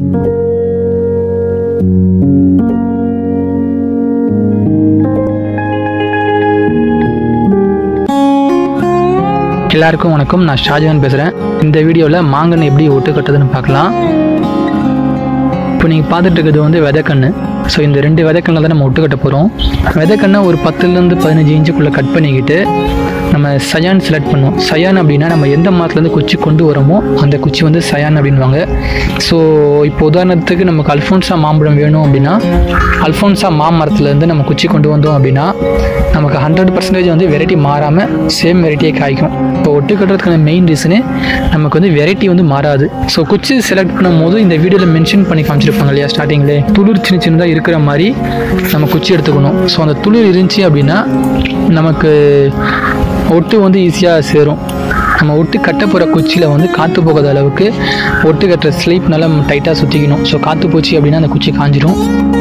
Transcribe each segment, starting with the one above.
எல்லாருக்கும் வணக்கம் நான் ஷாஜகான் பேசுகிறேன் இந்த வீடியோவில் மாங்கன்று எப்படி ஒட்டு கட்டுறதுன்னு பார்க்கலாம் இப்போ நீங்கள் பார்த்துட்டு இருக்கிறது வந்து விதைக்கண்ணு ஸோ இந்த ரெண்டு விதைக்கண்ணில் தான் நம்ம ஒட்டு கட்ட போகிறோம் விதைக்கண்ணை ஒரு பத்துலேருந்து பதினஞ்சு இன்ச்சுக்குள்ளே கட் பண்ணிக்கிட்டு நம்ம சயான் செலக்ட் பண்ணுவோம் சயான் அப்படின்னா நம்ம எந்த மரத்துலேருந்து குச்சி கொண்டு வரோமோ அந்த குச்சி வந்து சயான் அப்படின்வாங்க ஸோ இப்போ உதாரணத்துக்கு நமக்கு அல்ஃபோன்ஸா மாம்பழம் வேணும் அப்படின்னா அல்ஃபோன்ஸா மாமரத்துலேருந்து நம்ம குச்சி கொண்டு வந்தோம் அப்படின்னா நமக்கு ஹண்ட்ரட் பர்சன்டேஜ் வந்து வெரைட்டி மாறாமல் சேம் வெரைட்டியே காய்க்கும் இப்போ ஒட்டு கட்டுறதுக்கான மெயின் ரீசனு நமக்கு வந்து வெரைட்டி வந்து மாறாது ஸோ குச்சி செலக்ட் பண்ணும்போது இந்த வீடியோவில் மென்ஷன் பண்ணி காமிச்சிருப்பாங்க இல்லையா ஸ்டார்டிங்லேயே துளிர் சின்ன சின்னதாக இருக்கிற மாதிரி நம்ம குச்சி எடுத்துக்கணும் ஸோ அந்த துளிர் இருந்துச்சு அப்படின்னா நமக்கு ஒட்டு வந்து ஈஸியாக சேரும் நம்ம ஒட்டு கட்ட போகிற குச்சியில் வந்து காற்று போகாத அளவுக்கு ஒட்டு கட்டுற ஸ்லீப் நல்லா டைட்டாக சுற்றிக்கணும் ஸோ காற்று போச்சு அப்படின்னா அந்த குச்சி காஞ்சிரும்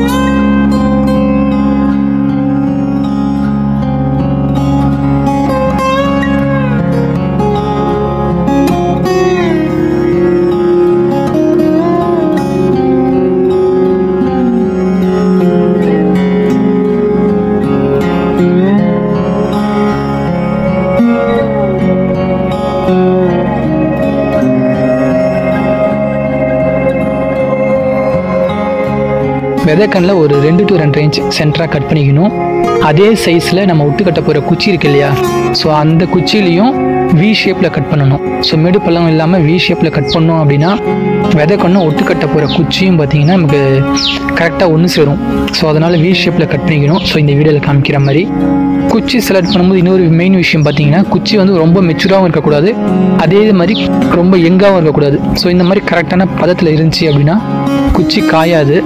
விதைக்கண்ணில் ஒரு ரெண்டு டு ரெண்டு இன்ச் சென்டராக கட் பண்ணிக்கணும் அதே சைஸில் நம்ம ஒட்டு கட்ட போகிற குச்சி இருக்கு இல்லையா ஸோ அந்த குச்சிலையும் வி ஷேப்பில் கட் பண்ணணும் ஸோ மேடு பள்ளம் இல்லாமல் வி ஷேப்பில் கட் பண்ணோம் அப்படின்னா விதைக்கண்ணு ஒட்டு கட்ட போகிற குச்சியும் பார்த்தீங்கன்னா நமக்கு கரெக்டாக ஒன்று சேரும் ஸோ அதனால் வி ஷேப்பில் கட் பண்ணிக்கணும் ஸோ இந்த வீடியோவில் காமிக்கிற மாதிரி குச்சி செலக்ட் பண்ணும்போது இன்னொரு மெயின் விஷயம் பார்த்தீங்கன்னா குச்சி வந்து ரொம்ப மெச்சூராகவும் இருக்கக்கூடாது அதே மாதிரி ரொம்ப யங்காகவும் இருக்கக்கூடாது ஸோ இந்த மாதிரி கரெக்டான பதத்தில் இருந்துச்சு அப்படின்னா குச்சி காயாது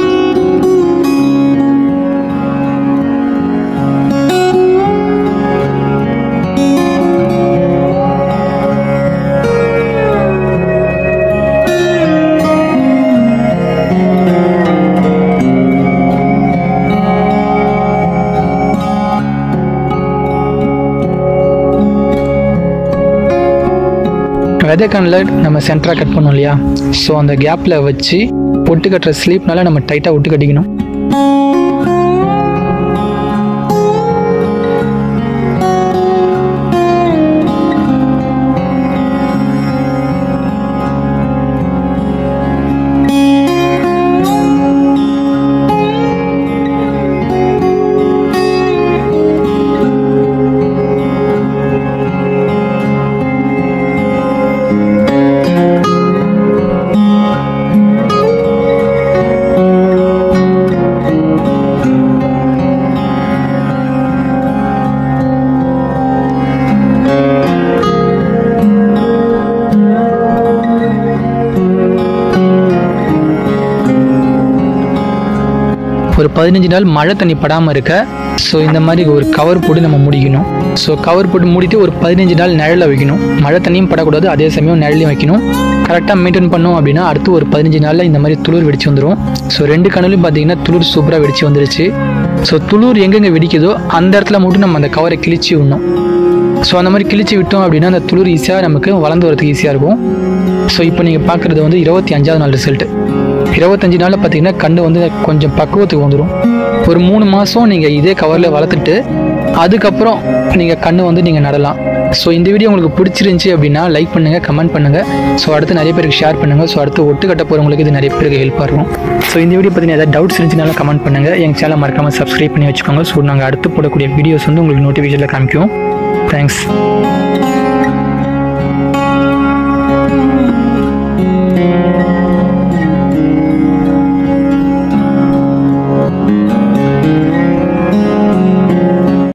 விதைக்கண்ணில் நம்ம சென்டராக கட் பண்ணோம் இல்லையா ஸோ அந்த கேப்பில் வச்சு ஒட்டு கட்டுற ஸ்லீப்னால நம்ம டைட்டாக ஒட்டு கட்டிக்கணும் ஒரு பதினஞ்சு நாள் மழை தண்ணி படாமல் இருக்க ஸோ இந்த மாதிரி ஒரு கவர் போட்டு நம்ம முடிக்கணும் ஸோ கவர் போட்டு மூடிட்டு ஒரு பதினஞ்சு நாள் நிழலில் வைக்கணும் மழை தண்ணியும் படக்கூடாது அதே சமயம் நிழலையும் வைக்கணும் கரெக்டாக மெயின்டைன் பண்ணோம் அப்படின்னா அடுத்து ஒரு பதினஞ்சு நாளில் இந்த மாதிரி துளிர் வெடிச்சு வந்துடும் ஸோ ரெண்டு கண்ணுலையும் பார்த்தீங்கன்னா துளிர் சூப்பராக வெடிச்சு வந்துருச்சு ஸோ துளிர் எங்கெங்கே வெடிக்குதோ அந்த இடத்துல மட்டும் நம்ம அந்த கவரை கிழிச்சு விடணும் ஸோ அந்த மாதிரி கிழிச்சு விட்டோம் அப்படின்னா அந்த துளிர் ஈஸியாக நமக்கு வளர்ந்து வரதுக்கு ஈஸியாக இருக்கும் ஸோ இப்போ நீங்கள் பார்க்குறது வந்து இருபத்தி அஞ்சாவது நாள் ரிசல்ட்டு இருபத்தஞ்சு நாளில் பார்த்தீங்கன்னா கண்டு வந்து கொஞ்சம் பக்குவத்துக்கு வந்துடும் ஒரு மூணு மாதம் நீங்கள் இதே கவரில் வளர்த்துட்டு அதுக்கப்புறம் நீங்கள் கண்ணு வந்து நீங்கள் நடலாம் ஸோ இந்த வீடியோ உங்களுக்கு பிடிச்சிருந்துச்சி அப்படின்னா லைக் பண்ணுங்கள் கமெண்ட் பண்ணுங்கள் ஸோ அடுத்து நிறைய பேருக்கு ஷேர் பண்ணுங்கள் ஸோ அடுத்து ஒட்டு கட்ட போகிறவங்களுக்கு இது நிறைய பேருக்கு ஹெல்ப்பாக இருக்கும் ஸோ இந்த வீடியோ பற்றி ஏதாவது டவுட்ஸ் இருந்துச்சுனாலும் கமெண்ட் பண்ணுங்கள் எங்கள் சேனலை மறக்காமல் சப்ஸ்கிரைப் பண்ணி வச்சுக்கோங்க ஸோ நாங்கள் அடுத்து போடக்கூடிய வீடியோஸ் வந்து உங்களுக்கு நோட்டிஃபிகேஷனில் காமிக்கும் தேங்க்ஸ்